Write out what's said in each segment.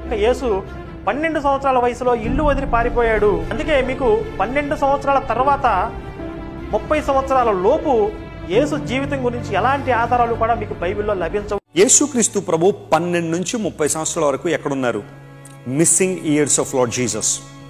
ఇంకా యేసు పన్నెండు సంవత్సరాల వయసులో ఇల్లు వదిలి పారిపోయాడు అందుకే మీకు పన్నెండు సంవత్సరాల తర్వాత ముప్పై సంవత్సరాల లోపు యేసు జీవితం గురించి ఎలాంటి ఆధారాలు కూడా మీకు బైబిల్లో లభించవు యేసుక్రీస్తు ప్రభు పన్నెండు నుంచి ముప్పై సంవత్సరాల వరకు ఎక్కడున్నారు missing years of Lord Jesus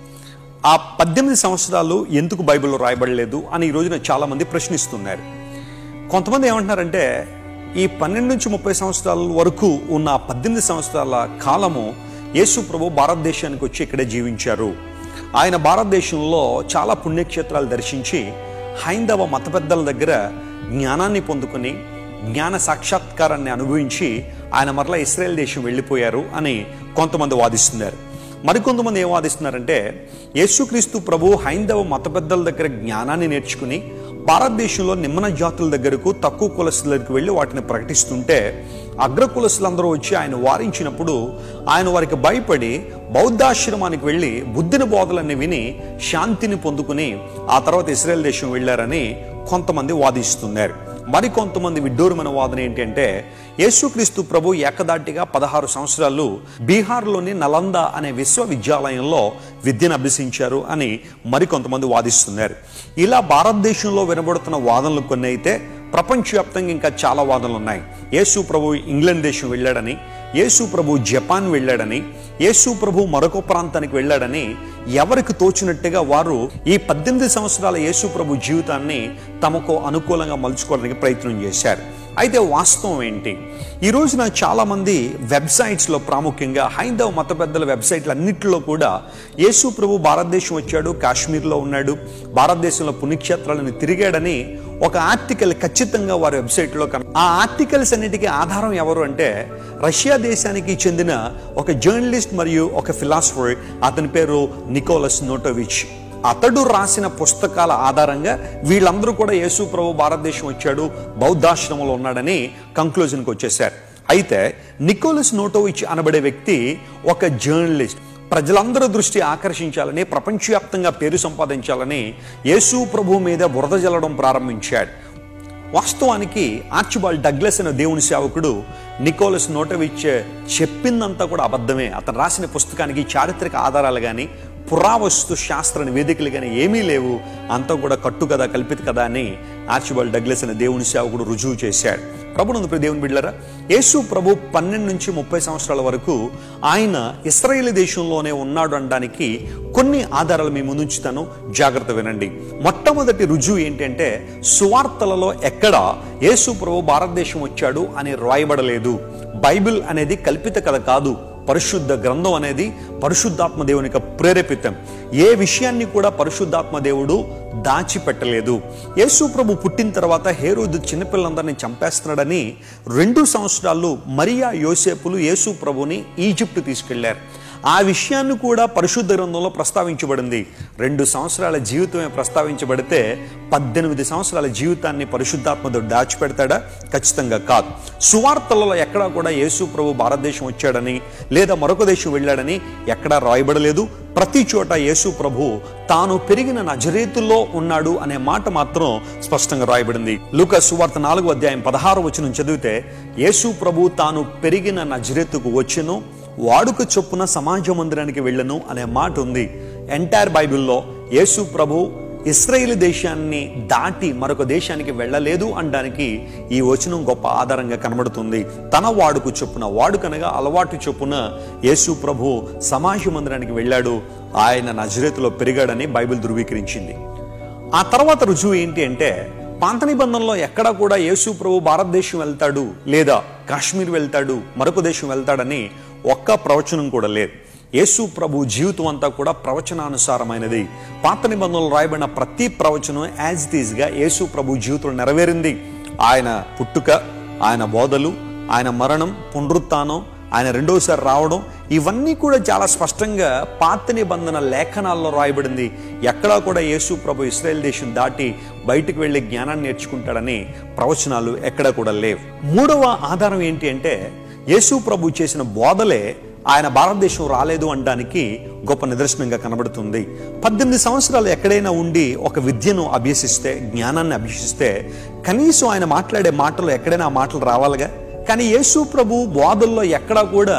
ఆ పద్దెనిమిది సంవత్సరాలు ఎందుకు బైబిల్లో రాయబడలేదు అని ఈ రోజున చాలా మంది ప్రశ్నిస్తున్నారు కొంతమంది ఏమంటున్నారంటే ఈ పన్నెండు నుంచి ముప్పై సంవత్సరాల వరకు ఉన్న ఆ పద్దెనిమిది సంవత్సరాల కాలము యేసు ప్రభు భారతదేశానికి వచ్చి ఇక్కడే జీవించారు ఆయన భారతదేశంలో చాలా పుణ్యక్షేత్రాలు దర్శించి హైందవ మత పెద్దల దగ్గర జ్ఞానాన్ని పొందుకొని జ్ఞాన సాక్షాత్కారాన్ని అనుభవించి ఆయన మరలా ఇస్రాయేల్ దేశం వెళ్ళిపోయారు అని కొంతమంది వాదిస్తున్నారు మరికొంతమంది ఏం వాదిస్తున్నారంటే యేసుక్రీస్తు ప్రభు హైందవ మత పెద్దల దగ్గర జ్ఞానాన్ని నేర్చుకుని భారతదేశంలో నిమ్మన జాతుల దగ్గరకు తక్కువ కులస్తుల దగ్గరికి వెళ్ళి వాటిని ప్రకటిస్తుంటే అగ్ర కులస్తులందరూ వచ్చి ఆయన వారించినప్పుడు ఆయన వారికి భయపడి బౌద్ధాశ్రమానికి వెళ్ళి బుద్ధిని బోధలన్నీ విని శాంతిని పొందుకుని ఆ తర్వాత ఇస్రాయేల్ దేశం వెళ్ళారని కొంతమంది వాదిస్తున్నారు మరికొంతమంది విడ్డూరమైన వాదన ఏంటంటే యేసుక్రీస్తు ప్రభు ఏకదాటిగా పదహారు సంవత్సరాలు బీహార్లోని నలంద అనే విశ్వవిద్యాలయంలో విద్యను అభ్యసించారు అని మరికొంతమంది వాదిస్తున్నారు ఇలా భారతదేశంలో వినబడుతున్న వాదనలు కొన్ని అయితే ప్రపంచవ్యాప్తంగా ఇంకా చాలా వాదనలు ఉన్నాయి యేసు ప్రభు ఇంగ్లాండ్ దేశం వెళ్ళాడని యేసు ప్రభు జపాన్ వెళ్ళాడని యేసు ప్రభు మరొక ప్రాంతానికి వెళ్ళాడని ఎవరికి తోచినట్టుగా వారు ఈ పద్దెనిమిది సంవత్సరాల యేసు ప్రభు జీవితాన్ని తమకు అనుకూలంగా మలుచుకోవడానికి ప్రయత్నం చేశారు అయితే వాస్తవం ఏంటి ఈ రోజున చాలా మంది వెబ్సైట్స్లో ప్రాముఖ్యంగా హైందవ మత పెద్దల వెబ్సైట్లు అన్నింటిలో కూడా యేసు ప్రభు భారతదేశం వచ్చాడు కాశ్మీర్లో ఉన్నాడు భారతదేశంలో పుణ్యక్షేత్రాలను తిరిగాడని ఒక ఆర్టికల్ ఖచ్చితంగా వారి వెబ్సైట్లో కన ఆ ఆర్టికల్స్ అన్నిటికీ ఆధారం ఎవరు అంటే రష్యా దేశానికి చెందిన ఒక జర్నలిస్ట్ మరియు ఒక ఫిలాసఫర్ అతని పేరు నికోలస్ నోటోవిచ్ అతడు రాసిన పుస్తకాల ఆధారంగా వీళ్ళందరూ కూడా యేసు ప్రభు భారతదేశం వచ్చాడు బౌద్ధాశ్రమంలో ఉన్నాడని కంక్లూజన్కి వచ్చేసారు అయితే నికోలస్ నోటోవిచ్ అనబడే వ్యక్తి ఒక జర్నలిస్ట్ ప్రజలందరూ దృష్టి ఆకర్షించాలని ప్రపంచవ్యాప్తంగా పేరు సంపాదించాలని యేసు ప్రభు మీద బురద జల్లడం ప్రారంభించాడు వాస్తవానికి ఆర్చిబాల్ డగ్లస్ అనే దేవుని సేవకుడు నికోలస్ నోటవిచ్ చెప్పిందంతా కూడా అబద్ధమే అతను రాసిన పుస్తకానికి చారిత్రక ఆధారాలు కానీ పురావస్తు శాస్త్ర నివేదికలు కానీ ఏమీ లేవు అంతా కూడా కట్టు కదా కల్పిత కదా అని ఆర్చిబాల్ డగ్లస్ అనే దేవుని సేవకుడు రుజువు చేశాడు ప్రభునందు ప్రియ దేవుని బిడ్డలారా యేసు ప్రభు పన్నెండు నుంచి ముప్పై సంవత్సరాల వరకు ఆయన ఇస్రాయేల్ దేశంలోనే ఉన్నాడు అనడానికి కొన్ని ఆధారాలు మీ ముందుంచుతాను జాగ్రత్త వినండి మొట్టమొదటి రుజువు ఏంటంటే సువార్తలలో ఎక్కడ యేసు ప్రభు భారతదేశం వచ్చాడు అని రాయబడలేదు బైబిల్ అనేది కల్పిత కథ కాదు పరిశుద్ధ గ్రంథం అనేది పరిశుద్ధాత్మ దేవుని యొక్క ప్రేరేపితం ఏ విషయాన్ని కూడా పరిశుద్ధాత్మ దేవుడు దాచిపెట్టలేదు యేసు ప్రభు పుట్టిన తర్వాత హేరోదు చిన్నపిల్లలందరినీ చంపేస్తున్నాడని రెండు సంవత్సరాలు మరియా యోసేపులు యేసు ప్రభుని ఈజిప్ట్ తీసుకెళ్లారు ఆ విషయాన్ని కూడా పరిశుద్ధ గ్రంథంలో ప్రస్తావించబడింది రెండు సంవత్సరాల జీవితమే ప్రస్తావించబడితే పద్దెనిమిది సంవత్సరాల జీవితాన్ని పరిశుద్ధాత్మతో దాచిపెడతాడా ఖచ్చితంగా కాదు సువార్తలలో ఎక్కడా కూడా యేసు ప్రభు భారతదేశం వచ్చాడని లేదా మరొక దేశం వెళ్ళాడని ఎక్కడా రాయబడలేదు ప్రతి చోట యేసు ప్రభు తాను పెరిగిన నజరేతుల్లో ఉన్నాడు అనే మాట మాత్రం స్పష్టంగా రాయబడింది లూకా సువార్త నాలుగో అధ్యాయం పదహారు వచనం చదివితే యేసు ప్రభు తాను పెరిగిన నజరేతుకు వచ్చెను వాడుక చొప్పున సమాజ మందిరానికి వెళ్ళను అనే మాట ఉంది ఎంటైర్ బైబిల్లో యేసు ప్రభు ఇస్రాయేల్ దేశాన్ని దాటి మరొక దేశానికి వెళ్ళలేదు అనడానికి ఈ వచనం గొప్ప ఆధారంగా కనబడుతుంది తన వాడుకు చొప్పున వాడుకనగా అలవాటు చొప్పున యేసు ప్రభు సమాజ మందిరానికి వెళ్ళాడు ఆయన నజరేతులో పెరిగాడని బైబిల్ ధృవీకరించింది ఆ తర్వాత రుజువు ఏంటి అంటే పాంత నిబంధనలో ఎక్కడా కూడా యేసు ప్రభు భారతదేశం వెళ్తాడు లేదా కాశ్మీర్ వెళ్తాడు మరొక దేశం వెళ్తాడని ఒక్క ప్రవచనం కూడా లేదు యేసు ప్రభు జీవితం అంతా కూడా ప్రవచనానుసారమైనది పాత నిబంధనలు రాయబడిన ప్రతి ప్రవచనం యాజ్ ఇట్ ఈజ్గా యేసు ప్రభు జీవితంలో నెరవేరింది ఆయన పుట్టుక ఆయన బోధలు ఆయన మరణం పునరుత్థానం ఆయన రెండోసారి రావడం ఇవన్నీ కూడా చాలా స్పష్టంగా పాత నిబంధన లేఖనాల్లో రాయబడింది ఎక్కడా కూడా యేసు ప్రభు ఇస్రాయేల్ దేశం దాటి బయటకు వెళ్ళి జ్ఞానాన్ని నేర్చుకుంటాడని ప్రవచనాలు ఎక్కడా కూడా లేవు మూడవ ఆధారం ఏంటి అంటే యేసు ప్రభు చేసిన బోధలే ఆయన భారతదేశం రాలేదు అనడానికి గొప్ప నిదర్శనంగా కనబడుతుంది పద్దెనిమిది సంవత్సరాలు ఎక్కడైనా ఉండి ఒక విద్యను అభ్యసిస్తే జ్ఞానాన్ని అభ్యసిస్తే కనీసం ఆయన మాట్లాడే మాటలు ఎక్కడైనా ఆ మాటలు రావాలిగా కానీ యేసు ప్రభు బోధల్లో ఎక్కడా కూడా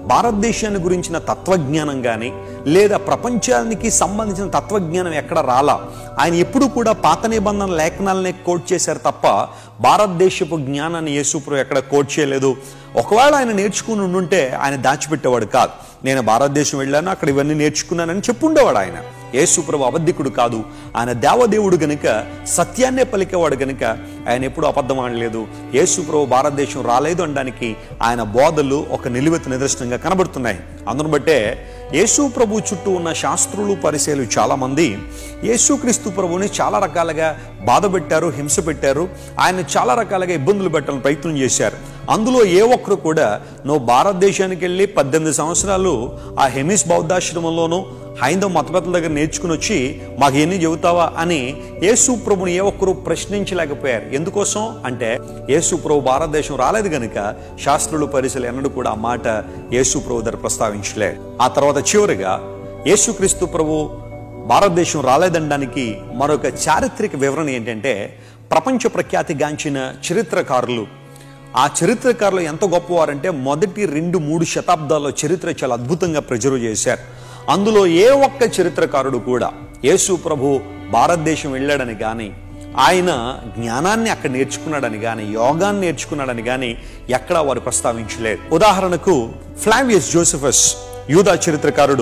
భారతదేశాన్ని గురించిన తత్వజ్ఞానం కానీ లేదా ప్రపంచానికి సంబంధించిన తత్వజ్ఞానం ఎక్కడ రాలా ఆయన ఎప్పుడు కూడా పాత నిబంధన లేఖనాలనే కోట్ చేశారు తప్ప భారతదేశపు జ్ఞానాన్ని యేసుప్రభు ఎక్కడ కోట్ చేయలేదు ఒకవేళ ఆయన నేర్చుకుని ఉండుంటే ఆయన దాచిపెట్టేవాడు కాదు నేను భారతదేశం వెళ్ళాను అక్కడ ఇవన్నీ నేర్చుకున్నానని చెప్పుండేవాడు ఆయన యేసుప్రభు అబద్ధికుడు కాదు ఆయన దేవదేవుడు గనుక సత్యాన్నే పలికేవాడు గనుక ఆయన ఎప్పుడు అబద్ధం ఆడలేదు యేసుప్రభు భారతదేశం రాలేదు అనడానికి ఆయన బోధలు ఒక నిలువెత్తు నిదర్శనంగా కనబడుతున్నాయి అందును బట్టే యేసు ప్రభు చుట్టూ ఉన్న శాస్త్రులు పరిశీలు చాలా మంది యేసుక్రీస్తు ప్రభుని చాలా రకాలుగా బాధ పెట్టారు హింస పెట్టారు ఆయన చాలా రకాలుగా ఇబ్బందులు పెట్టాలని ప్రయత్నం చేశారు అందులో ఏ ఒక్కరు కూడా నువ్వు భారతదేశానికి వెళ్ళి పద్దెనిమిది సంవత్సరాలు ఆ హెమిస్ బౌద్ధాశ్రమంలోనూ హైందవ మతపెద్దల దగ్గర నేర్చుకుని వచ్చి మాకు ఎన్ని చెబుతావా అని యేసు ప్రభుని ఏ ఒక్కరు ప్రశ్నించలేకపోయారు ఎందుకోసం అంటే యేసు ప్రభు భారతదేశం రాలేదు గనుక శాస్త్రులు పరిశీలి ఎన్నడూ కూడా ఆ మాట యేసు ప్రభు దగ్గర ప్రస్తావించలే ఆ తర్వాత చివరిగా యేసుక్రీస్తు ప్రభు భారతదేశం రాలేదనడానికి మరొక చారిత్రక వివరణ ఏంటంటే ప్రపంచ ప్రఖ్యాతిగాంచిన చరిత్రకారులు ఆ చరిత్రకారులు ఎంత గొప్పవారంటే మొదటి రెండు మూడు శతాబ్దాల్లో చరిత్ర చాలా అద్భుతంగా ప్రిజర్వ్ చేశారు అందులో ఏ ఒక్క చరిత్రకారుడు కూడా యేసు ప్రభు భారతదేశం వెళ్ళాడని కానీ ఆయన జ్ఞానాన్ని అక్కడ నేర్చుకున్నాడని కానీ యోగాన్ని నేర్చుకున్నాడని కానీ ఎక్కడా వారు ప్రస్తావించలేదు ఉదాహరణకు ఫ్లావియస్ జోసెఫస్ యూదా చరిత్రకారుడు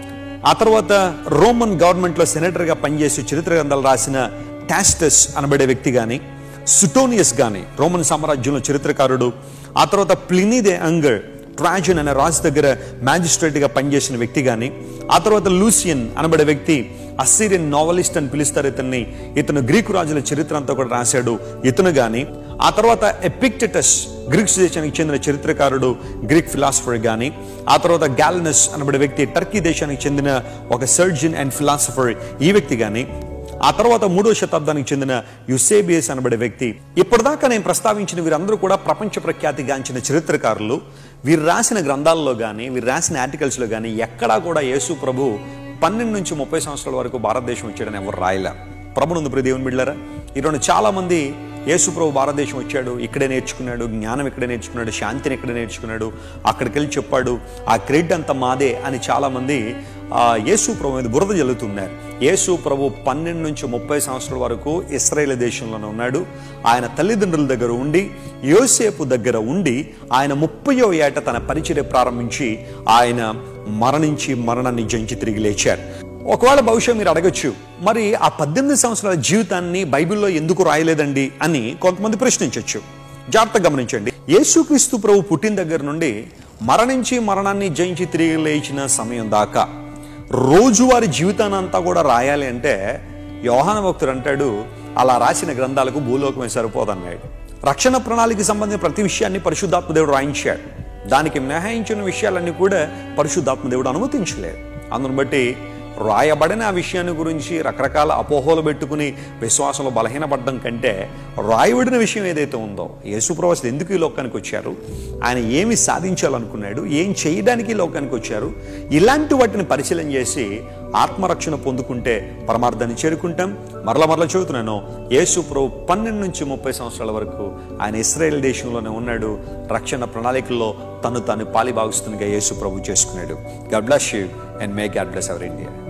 ఆ తర్వాత రోమన్ గవర్నమెంట్లో సెనేటర్గా పనిచేసి చరిత్ర గ్రంథాలు రాసిన టాస్టస్ అనబడే వ్యక్తి కానీ సుటోనియస్ కానీ రోమన్ సామ్రాజ్యంలో చరిత్రకారుడు ఆ తర్వాత ప్లినీ దే అంగర్ ట్రాజన్ అనే రాజు దగ్గర మ్యాజిస్ట్రేట్గా పనిచేసిన వ్యక్తి కానీ ఆ తర్వాత లూసియన్ అనబడే వ్యక్తి అస్సీరియన్ నావలిస్ట్ అని పిలుస్తారు ఇతన్ని ఇతను గ్రీకు రాజుల చరిత్ర అంతా కూడా రాశాడు ఇతను కానీ ఆ తర్వాత ఎపిక్టెటస్ గ్రీక్స్ దేశానికి చెందిన చరిత్రకారుడు గ్రీక్ ఫిలాసఫర్ కానీ ఆ తర్వాత గ్యాలనస్ అనబడే వ్యక్తి టర్కీ దేశానికి చెందిన ఒక సర్జన్ అండ్ ఫిలాసఫర్ ఈ వ్యక్తి కానీ ఆ తర్వాత మూడో శతాబ్దానికి చెందిన యుసేబియస్ అనబడే వ్యక్తి ఇప్పటిదాకా నేను ప్రస్తావించిన వీరందరూ కూడా ప్రపంచ ప్రఖ్యాతిగాంచిన చరిత్రకారులు వీరు రాసిన గ్రంథాల్లో కానీ వీరు రాసిన ఆర్టికల్స్లో కానీ ఎక్కడా కూడా యేసు ప్రభు పన్నెండు నుంచి ముప్పై సంవత్సరాల వరకు భారతదేశం వచ్చాడని ఎవరు రాయలే ప్రభునందు ప్రియ దేవుని బిడ్డారా ఈరోజు చాలా మంది యేసు ప్రభు భారతదేశం వచ్చాడు ఇక్కడే నేర్చుకున్నాడు జ్ఞానం ఇక్కడే నేర్చుకున్నాడు శాంతిని ఇక్కడే నేర్చుకున్నాడు అక్కడికి వెళ్ళి చెప్పాడు ఆ క్రెడిట్ అంతా మాదే అని చాలా మంది ఆ యేసు ప్రభు మీద బురద జల్లుతున్నారు యేసు ప్రభు పన్నెండు నుంచి ముప్పై సంవత్సరాల వరకు ఇస్రాయేల్ దేశంలోనే ఉన్నాడు ఆయన తల్లిదండ్రుల దగ్గర ఉండి యోసేపు దగ్గర ఉండి ఆయన ముప్పయో ఏట తన పరిచర్య ప్రారంభించి ఆయన మరణించి మరణాన్ని జంచి తిరిగి లేచారు ఒకవేళ బహుశా మీరు అడగచ్చు మరి ఆ పద్దెనిమిది సంవత్సరాల జీవితాన్ని బైబిల్లో ఎందుకు రాయలేదండి అని కొంతమంది ప్రశ్నించవచ్చు జాగ్రత్త గమనించండి యేసుక్రీస్తు ప్రభు పుట్టిన దగ్గర నుండి మరణించి మరణాన్ని జయించి తిరిగి లేచిన సమయం దాకా రోజువారి జీవితాన్ని అంతా కూడా రాయాలి అంటే యోహాన భక్తుడు అంటాడు అలా రాసిన గ్రంథాలకు భూలోకమే సరిపోదన్నాడు రక్షణ ప్రణాళికకి సంబంధించిన ప్రతి విషయాన్ని పరిశుద్ధాత్మ దేవుడు రాయించాడు దానికి మినహాయించిన విషయాలన్నీ కూడా పరిశుద్ధాత్మ దేవుడు అనుమతించలేదు అందును బట్టి రాయబడిన ఆ విషయాన్ని గురించి రకరకాల అపోహలు పెట్టుకుని విశ్వాసంలో బలహీనపడడం కంటే రాయబడిన విషయం ఏదైతే ఉందో యేసుప్రవాసులు ఎందుకు ఈ లోకానికి వచ్చారు ఆయన ఏమి సాధించాలనుకున్నాడు ఏం చేయడానికి ఈ లోకానికి వచ్చారు ఇలాంటి వాటిని పరిశీలన చేసి ఆత్మరక్షణ పొందుకుంటే పరమార్థాన్ని చేరుకుంటాం మరల మరల చెబుతున్నాను యేసు ప్రభు పన్నెండు నుంచి ముప్పై సంవత్సరాల వరకు ఆయన ఇస్రాయేల్ దేశంలోనే ఉన్నాడు రక్షణ ప్రణాళికల్లో తను తాను పాలిభాగస్తునిగా యేసు ప్రభు చేసుకున్నాడు God bless you and may God bless our India